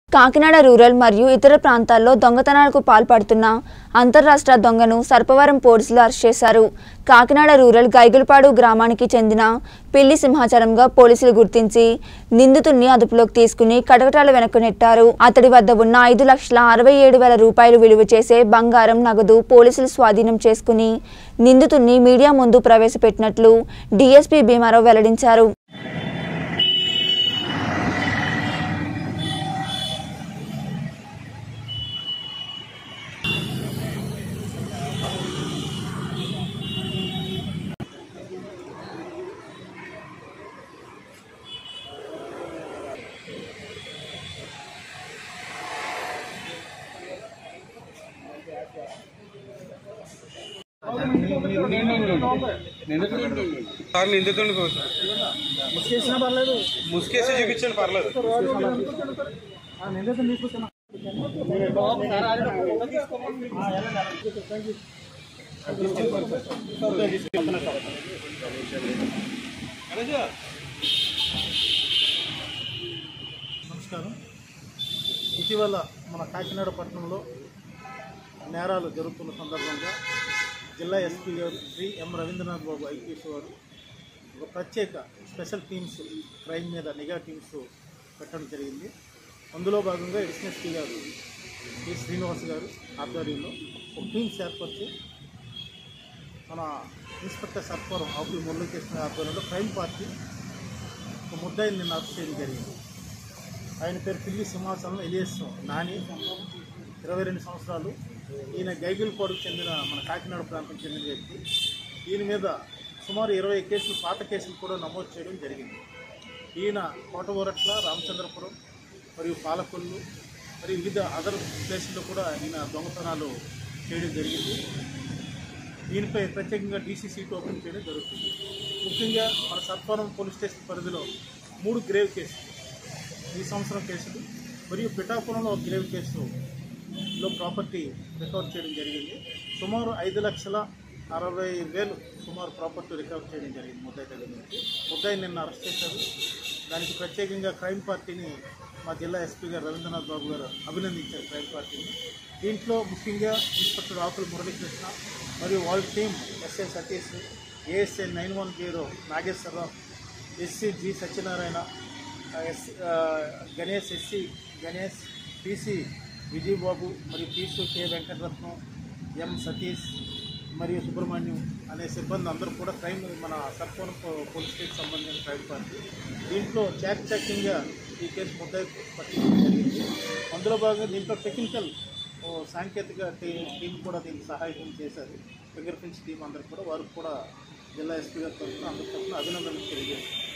Kakinada rural మరియు ఇతర ప్రాంతాల్లో దొంగతనాలకు పాల్పడుతున్న అంతర్రాష్ట్ర దొంగను సర్పవరం పోలీసులు అరెస్ట్ చేశారు కాకినాడ రూరల్ గైగులపాడు గ్రామానికి చెందిన పిల్లి సింహాచలంగా పోలీసులు గుర్తించి నిందితుడిని అదుపులోకి తీసుకుని కటకటాల వెనక్కు నెట్టారు అతడి వద్ద ఉన్న ఐదు లక్షల అరవై ఏడు వేల రూపాయలు విలువ చేసే బంగారం నగదు పోలీసులు స్వాధీనం చేసుకుని నిందితుడిని మీడియా ముందు ప్రవేశపెట్టినట్లు డీఎస్పీ భీమారావు వెల్లడించారు సార్ నిందితుడిని కోసం ముసుకేసినా పర్లేదు ముసుకేసి చూపించండి పర్లేదు నమస్కారం ఇటీవల మన కాకినాడ పట్టణంలో నేరాలు జరుగుతున్న సందర్భంగా జిల్లా ఎస్పీ గారు శ్రీ ఎం రవీంద్రనాథ్ బాబు ఐపీఎస్ వారు ఒక ప్రత్యేక స్పెషల్ టీమ్స్ క్రైమ్ మీద నిఘా టీమ్స్ పెట్టడం జరిగింది అందులో భాగంగా ఎడిషనల్ ఎస్పీ గారు శ్రీ శ్రీనివాస్ గారు ఆధ్వర్యంలో ఒక టీమ్స్ ఏర్పరిచి మన ఇన్స్పెక్టర్ సర్పవరం ఆకులు మురళీకృష్ణ ఆధ్వర్యంలో క్రైమ్ పార్టీ ఒక ముద్దాయిని నిన్న అరెస్ట్ చేయడం జరిగింది ఆయన పేరు పిల్లి సింహాసనం ఎలియస్ నాని ఇరవై రెండు సంవత్సరాలు ఈయన గైగిల్పాడుకు చెందిన మన కాకినాడ ప్రాంతం చెందిన వ్యక్తి ఈయన మీద సుమారు ఇరవై కేసులు పాత కేసులు కూడా నమోదు చేయడం జరిగింది ఈయన కోటవరట్ల రామచంద్రపురం మరియు పాలకొల్లు మరియు వివిధ అదర్ ప్లేసుల్లో కూడా ఈయన దొంగతనాలు చేయడం జరిగింది దీనిపై ప్రత్యేకంగా డీసీ సీట్ ఓపెన్ చేయడం జరుగుతుంది ముఖ్యంగా మన సర్పవరం పోలీస్ స్టేషన్ పరిధిలో మూడు గ్రేవ్ కేసులు ఈ సంవత్సరం కేసులు మరియు పిఠాపురంలో ఒక గ్రేవ్ కేసులో ప్రాపర్టీ రికవర్ చేయడం జరిగింది సుమారు ఐదు లక్షల అరవై వేలు సుమారు ప్రాపర్టీ రికవర్ చేయడం జరిగింది ముద్దాయి దగ్గర నుంచి ముద్దాయి నిన్న అరెస్ట్ చేశారు దానికి ప్రత్యేకంగా క్రైమ్ పార్టీని మా జిల్లా ఎస్పీ గారు రవీంద్రనాథ్ బాబు గారు అభినందించారు క్రైమ్ పార్టీని దీంట్లో ముఖ్యంగా ఇన్స్పెక్టర్ ఆకుల మురళీకృష్ణ మరియు వాళ్ళ team SI Satish ASI nine one zero Nageswararao SC G Satyanarayana ఆ, ఎస్ ఆ, గణేష్ ఎస్సి గణేష్ టీసీ విజయబాబు మరియు TC K Venkataratnam M Satish మరియు సుబ్రహ్మణ్యం అనే సిబ్బంది అందరూ కూడా క్రైమ్ మన సర్పవరం పో- పోలీస్ స్టేషన్ సంబంధించిన క్రైమ్ పార్టీ దీంట్లో చాకచక్యంగా ఈ కేసు ముద్దాయి పట్టించడం జరిగింది అందులో భాగంగా దీంట్లో టెక్నికల్ ఓ సాంకేతిక టీ టీం కూడా దీనికి సహాయం చేశారు ఫింగర్ ప్రింట్స్ టీం అందరు కూడా వారికి కూడా జిల్లా ఎస్పీ గారి తరఫున అందరి తరఫున అభినందనలు తెలియజేస్తారు